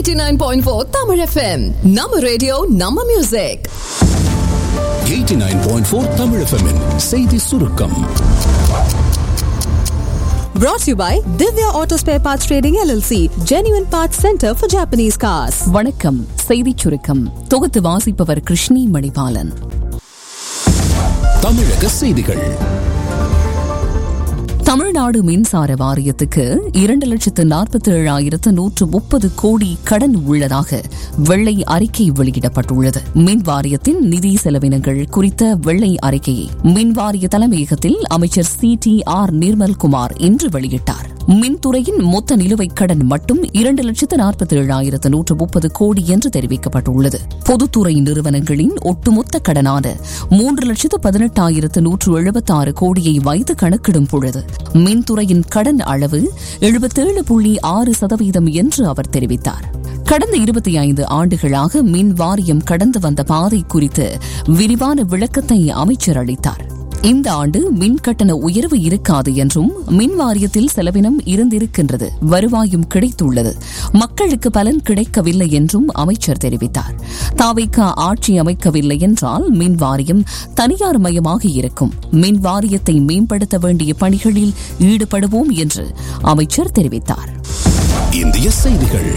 89.4 Tamil FM நம்ம radio நம்ம music 89.4 Tamil FM -இன் செய்தி சுருக்கம் brought to you by Divya Auto Spare Parts Trading LLC Genuine Parts Center for Japanese Cars வணக்கம் செய்திச் சுருக்கம் தொகுத்து வாசிப்பவர் கிருஷ்ணி மணிபாலன் தமிழக செய்திகள் தமிழ்நாடு மின்சார வாரியத்துக்கு இரண்டு லட்சத்து நாற்பத்தி ஏழாயிரத்து நூற்று முப்பது கோடி கடன் உள்ளதாக வெள்ளை அறிக்கை வெளியிடப்பட்டுள்ளது மின் வாரியத்தின் நிதி செலவினங்கள் குறித்த வெள்ளை அறிக்கையை மின் வாரிய தலைமையகத்தில் அமைச்சர் சி டி ஆர் நிர்மல்குமார் இன்று வெளியிட்டார் மின்துறையின் மொத்த நிலுவைக் கடன் மட்டும் இரண்டு லட்சத்து நாற்பத்தி ஏழாயிரத்து நூற்று முப்பது கோடி என்று தெரிவிக்கப்பட்டுள்ளது பொதுத்துறை நிறுவனங்களின் ஒட்டுமொத்த கடனான மூன்று லட்சத்து பதினெட்டாயிரத்து நூற்று எழுபத்தாறு கோடியை வைத்து கணக்கிடும் பொழுது மின்துறையின் கடன் அளவு எழுபத்தேழு புள்ளி ஆறு சதவீதம் என்று அவர் தெரிவித்தார் கடந்த இருபத்தி ஐந்து ஆண்டுகளாக மின் வாரியம் கடந்து வந்த பாதை குறித்து விரிவான விளக்கத்தை அமைச்சர் அளித்தார் இந்த ஆண்டு மின் கட்டண உயர்வு இருக்காது என்றும் மின் வாரியத்தில் செலவினம் இருந்திருக்கின்றது வருவாயும் கிடைத்துள்ளது மக்களுக்கு பலன் கிடைக்கவில்லை என்றும் அமைச்சர் தெரிவித்தார் தாவைக்கா ஆட்சி அமைக்கவில்லை என்றால் மின் வாரியம் தனியார் மயமாக இருக்கும் மின் வாரியத்தை மேம்படுத்த வேண்டிய பணிகளில் ஈடுபடுவோம் என்று அமைச்சர் தெரிவித்தார் இந்திய செய்திகள்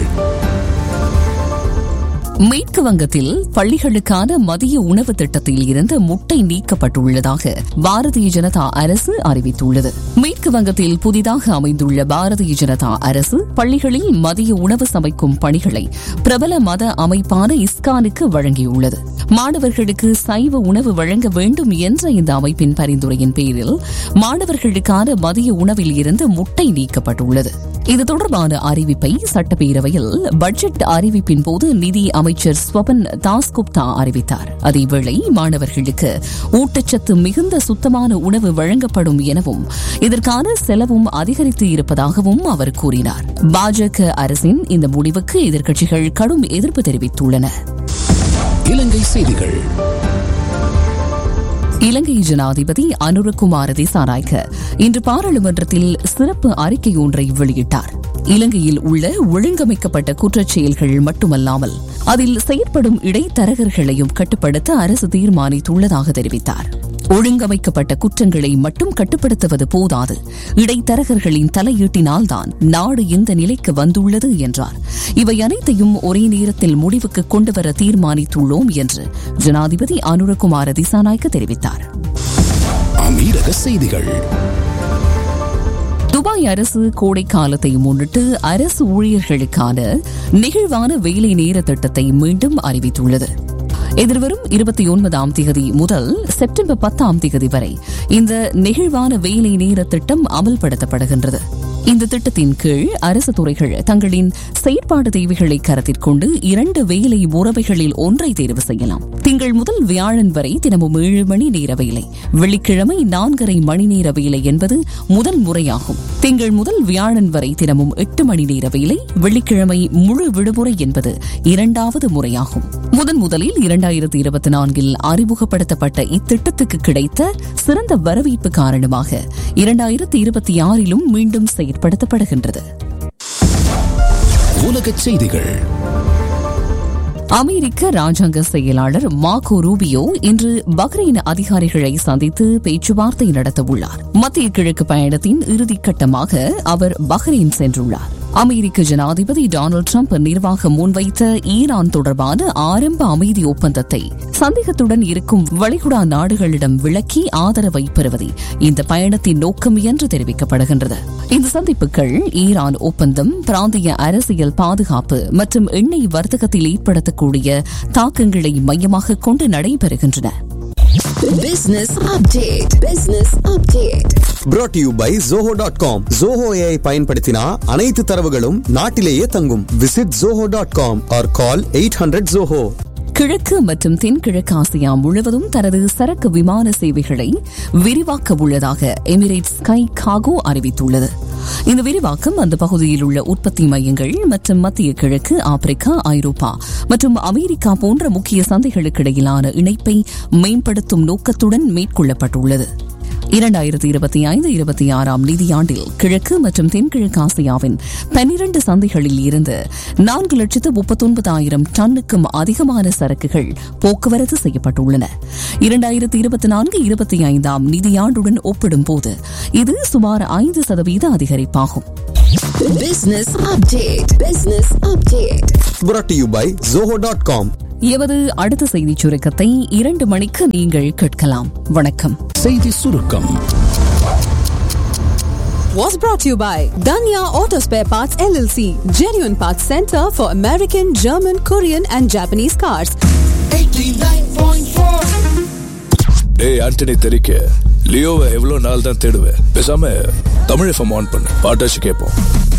மேற்கு வங்கத்தில் பள்ளிகளுக்கான மதிய உணவு திட்டத்தில் இருந்து முட்டை நீக்கப்பட்டுள்ளதாக பாரதிய ஜனதா அரசு அறிவித்துள்ளது மேற்கு வங்கத்தில் புதிதாக அமைந்துள்ள பாரதிய ஜனதா அரசு பள்ளிகளில் மதிய உணவு சமைக்கும் பணிகளை பிரபல மத அமைப்பான இஸ்கானுக்கு வழங்கியுள்ளது மாணவர்களுக்கு சைவ உணவு வழங்க வேண்டும் என்ற இந்த அமைப்பின் பரிந்துரையின் பேரில் மாணவர்களுக்கான மதிய உணவில் இருந்து முட்டை நீக்கப்பட்டுள்ளது இது தொடர்பான அறிவிப்பை சட்டப்பேரவையில் பட்ஜெட் அறிவிப்பின் போது நிதி அமைச்சர் ஸ்வபன் தாஸ்குப்தா அறிவித்தார் அதேவேளை மாணவர்களுக்கு ஊட்டச்சத்து மிகுந்த சுத்தமான உணவு வழங்கப்படும் எனவும் இதற்கான செலவும் அதிகரித்து இருப்பதாகவும் அவர் கூறினார் பாஜக அரசின் இந்த முடிவுக்கு எதிர்க்கட்சிகள் கடும் எதிர்ப்பு தெரிவித்துள்ளன இலங்கை செய்திகள் இலங்கை ஜனாதிபதி அனுரகுமார திசாநாயக்க இன்று பாராளுமன்றத்தில் சிறப்பு அறிக்கை ஒன்றை வெளியிட்டார் இலங்கையில் உள்ள ஒழுங்கமைக்கப்பட்ட குற்றச் செயல்கள் மட்டுமல்லாமல் அதில் செயற்படும் இடைத்தரகர்களையும் கட்டுப்படுத்த அரசு தீர்மானித்துள்ளதாக தெரிவித்தார் ஒழுங்கமைக்கப்பட்ட குற்றங்களை மட்டும் கட்டுப்படுத்துவது போதாது இடைத்தரகர்களின் தலையீட்டினால்தான் நாடு இந்த நிலைக்கு வந்துள்ளது என்றார் இவை அனைத்தையும் ஒரே நேரத்தில் முடிவுக்கு கொண்டுவர தீர்மானித்துள்ளோம் என்று ஜனாதிபதி அனுரகுமார திசாநாயக்க தெரிவித்தார் அமீரக செய்திகள் துபாய் அரசு கோடை காலத்தை முன்னிட்டு அரசு ஊழியர்களுக்கான நெகிழ்வான வேலை நேர திட்டத்தை மீண்டும் அறிவித்துள்ளது எதிர்வரும் இருபத்தி ஒன்பதாம் தேதி முதல் செப்டம்பர் பத்தாம் தேதி வரை இந்த நெகிழ்வான வேலை நேர திட்டம் அமல்படுத்தப்படுகின்றது இந்த திட்டத்தின் கீழ் அரசு துறைகள் தங்களின் செயற்பாடு தேவைகளை கருத்தில் கொண்டு இரண்டு வேலை முறைகளில் ஒன்றை தேர்வு செய்யலாம் திங்கள் முதல் வியாழன் வரை தினமும் ஏழு மணி நேர வேலை வெள்ளிக்கிழமை நான்கரை மணி நேர வேலை என்பது முதல் முறையாகும் திங்கள் முதல் வியாழன் வரை தினமும் எட்டு மணி நேர வேலை வெள்ளிக்கிழமை முழு விடுமுறை என்பது இரண்டாவது முறையாகும் முதன் முதலில் இரண்டாயிரத்தி இருபத்தி நான்கில் அறிமுகப்படுத்தப்பட்ட இத்திட்டத்துக்கு கிடைத்த சிறந்த வரவேற்பு காரணமாக இரண்டாயிரத்தி இருபத்தி ஆறிலும் மீண்டும் செயற்படுத்தப்படுகின்றது உலகச் செய்திகள் அமெரிக்க ராஜாங்க செயலாளர் மார்கோ ரூபியோ இன்று பஹ்ரைன் அதிகாரிகளை சந்தித்து பேச்சுவார்த்தை நடத்தவுள்ளார் மத்திய கிழக்கு பயணத்தின் இறுதிக்கட்டமாக அவர் பஹ்ரைன் சென்றுள்ளார் அமெரிக்க ஜனாதிபதி டொனால்டு டிரம்ப் நிர்வாகம் முன்வைத்த ஈரான் தொடர்பான ஆரம்ப அமைதி ஒப்பந்தத்தை சந்தேகத்துடன் இருக்கும் வளைகுடா நாடுகளிடம் விளக்கி ஆதரவை பெறுவதே இந்த பயணத்தின் நோக்கம் என்று தெரிவிக்கப்படுகின்றது இந்த சந்திப்புகள் ஈரான் ஒப்பந்தம் பிராந்திய அரசியல் பாதுகாப்பு மற்றும் எண்ணெய் வர்த்தகத்தில் ஏற்படுத்தக்கூடிய தாக்கங்களை மையமாக கொண்டு நடைபெறுகின்றன Business update. Business update. brought to you by zoho.com zoho ai பயன்படுத்தினா அனைத்து தரவுகளும் நாட்டிலேயே தங்கும் visit zoho.com or call 800 zoho கிழக்கு மற்றும் தென்கிழக்கு ஆசியா முழுவதும் தனது சரக்கு விமான சேவைகளை விரிவாக்க உள்ளதாக எமிரேட்ஸ் ஸ்கை காகோ அறிவித்துள்ளது இந்த விரிவாக்கம் அந்த பகுதியில் உள்ள உற்பத்தி மையங்கள் மற்றும் மத்திய கிழக்கு ஆப்பிரிக்கா ஐரோப்பா மற்றும் அமெரிக்கா போன்ற முக்கிய சந்தைகளுக்கு இடையிலான இணைப்பை மேம்படுத்தும் நோக்கத்துடன் மேற்கொள்ளப்பட்டுள்ளது இரண்டாயிரத்தி இருபத்தி ஐந்து இருபத்தி ஆறாம் நிதியாண்டில் கிழக்கு மற்றும் தென்கிழக்கு ஆசியாவின் பனிரண்டு சந்தைகளில் இருந்து நான்கு லட்சத்து முப்பத்தொன்பதாயிரம் டன்னுக்கும் அதிகமான சரக்குகள் போக்குவரத்து செய்யப்பட்டுள்ளன இரண்டாயிரத்தி இருபத்தி நான்கு இருபத்தி ஐந்தாம் நிதியாண்டுடன் ஒப்பிடும்போது இது சுமார் ஐந்து சதவீத அதிகரிப்பாகும் Business update. Business update. brought to you by zoho.com எமது அடுத்த செய்திச் சுருக்கத்தை இரண்டு மணிக்கு நீங்கள் கேட்கலாம் வணக்கம் செய்தி சுருக்கம் Was brought to you by Danya Auto Spare Parts LLC, genuine parts center for American, German, Korean, and Japanese cars. டேய் ஆண்டனி தெரிக்க லியோவை எவ்வளவு நாள் தான் தேடுவேன் பேசாம தமிழ் எஃப்எம் ஆன் பண்ணு பாட்டாச்சு கேட்போம்